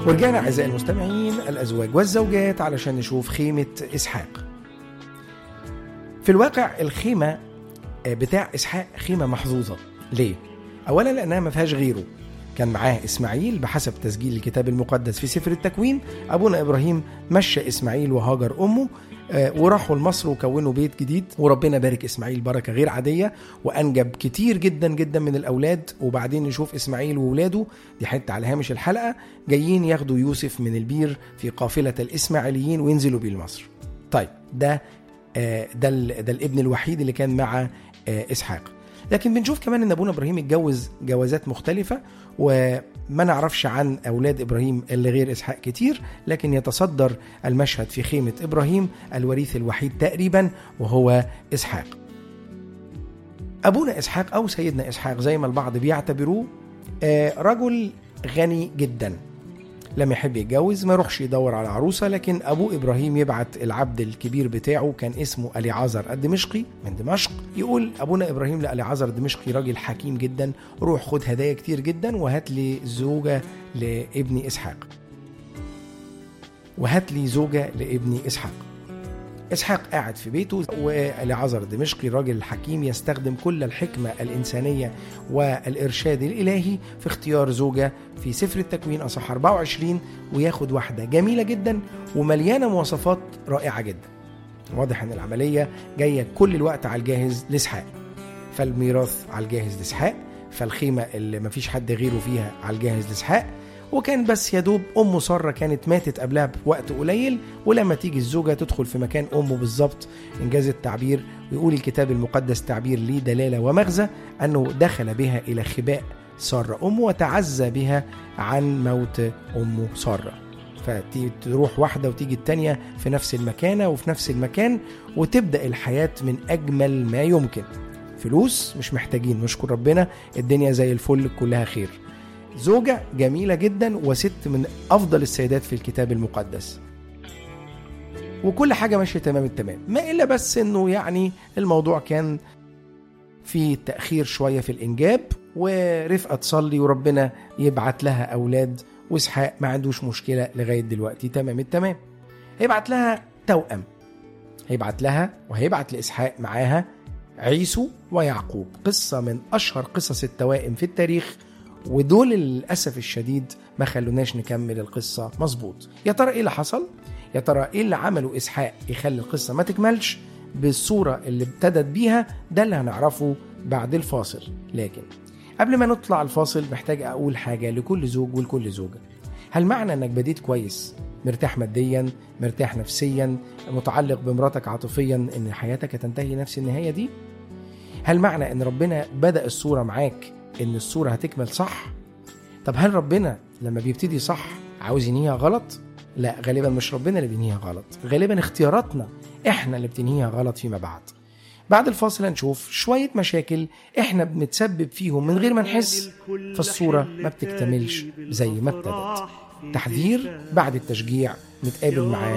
ورجعنا أعزائي المستمعين الأزواج والزوجات علشان نشوف خيمة إسحاق في الواقع الخيمة بتاع إسحاق خيمة محظوظة ليه؟ أولا لأنها ما فيهاش غيره كان معاه إسماعيل بحسب تسجيل الكتاب المقدس في سفر التكوين أبونا إبراهيم مشى إسماعيل وهاجر أمه آه، وراحوا لمصر وكونوا بيت جديد وربنا بارك اسماعيل بركه غير عاديه وانجب كتير جدا جدا من الاولاد وبعدين نشوف اسماعيل وولاده دي حته على هامش الحلقه جايين ياخدوا يوسف من البير في قافله الاسماعيليين وينزلوا بيه لمصر. طيب ده آه، ده ال- ده الابن الوحيد اللي كان مع آه، اسحاق. لكن بنشوف كمان ان ابونا ابراهيم اتجوز جوازات مختلفه وما نعرفش عن اولاد ابراهيم اللي غير اسحاق كتير لكن يتصدر المشهد في خيمه ابراهيم الوريث الوحيد تقريبا وهو اسحاق. ابونا اسحاق او سيدنا اسحاق زي ما البعض بيعتبروه آه، رجل غني جدا لما يحب يتجوز ما يروحش يدور على عروسه لكن ابوه ابراهيم يبعت العبد الكبير بتاعه كان اسمه اليعازر الدمشقي من دمشق يقول ابونا ابراهيم لاليعازر الدمشقي راجل حكيم جدا روح خد هدايا كتير جدا وهات لي زوجه لابني اسحاق وهات لي زوجه لابني اسحاق اسحاق قاعد في بيته واليعازر الدمشقي الراجل الحكيم يستخدم كل الحكمه الانسانيه والارشاد الالهي في اختيار زوجه في سفر التكوين اصح 24 وياخد واحده جميله جدا ومليانه مواصفات رائعه جدا. واضح ان العمليه جايه كل الوقت على الجاهز لاسحاق. فالميراث على الجاهز لاسحاق، فالخيمه اللي مفيش حد غيره فيها على الجاهز لاسحاق، وكان بس يا دوب امه ساره كانت ماتت قبلها بوقت قليل ولما تيجي الزوجه تدخل في مكان امه بالظبط انجاز التعبير ويقول الكتاب المقدس تعبير ليه دلاله ومغزى انه دخل بها الى خباء ساره امه وتعزى بها عن موت امه ساره فتروح واحدة وتيجي التانية في نفس المكانة وفي نفس المكان وتبدأ الحياة من أجمل ما يمكن فلوس مش محتاجين نشكر ربنا الدنيا زي الفل كلها خير زوجة جميلة جدا وست من أفضل السيدات في الكتاب المقدس وكل حاجة ماشية تمام التمام ما إلا بس إنه يعني الموضوع كان في تأخير شوية في الإنجاب ورفقة تصلي وربنا يبعت لها أولاد وإسحاق ما عندوش مشكلة لغاية دلوقتي تمام التمام هيبعت لها توأم هيبعت لها وهيبعت لإسحاق معاها عيسو ويعقوب قصة من أشهر قصص التوائم في التاريخ ودول للأسف الشديد ما خلوناش نكمل القصة مظبوط يا ترى إيه اللي حصل؟ يا ترى إيه اللي عمله إسحاق يخلي القصة ما تكملش بالصورة اللي ابتدت بيها ده اللي هنعرفه بعد الفاصل لكن قبل ما نطلع الفاصل محتاج أقول حاجة لكل زوج ولكل زوجة هل معنى أنك بديت كويس مرتاح ماديا مرتاح نفسيا متعلق بمراتك عاطفيا ان حياتك هتنتهي نفس النهايه دي هل معنى ان ربنا بدا الصوره معاك ان الصوره هتكمل صح طب هل ربنا لما بيبتدي صح عاوز ينهيها غلط لا غالبا مش ربنا اللي بينهيها غلط غالبا اختياراتنا احنا اللي بتنهيها غلط فيما بعد بعد الفاصل هنشوف شوية مشاكل احنا بنتسبب فيهم من غير ما نحس فالصورة ما بتكتملش زي ما ابتدت تحذير بعد التشجيع نتقابل معاه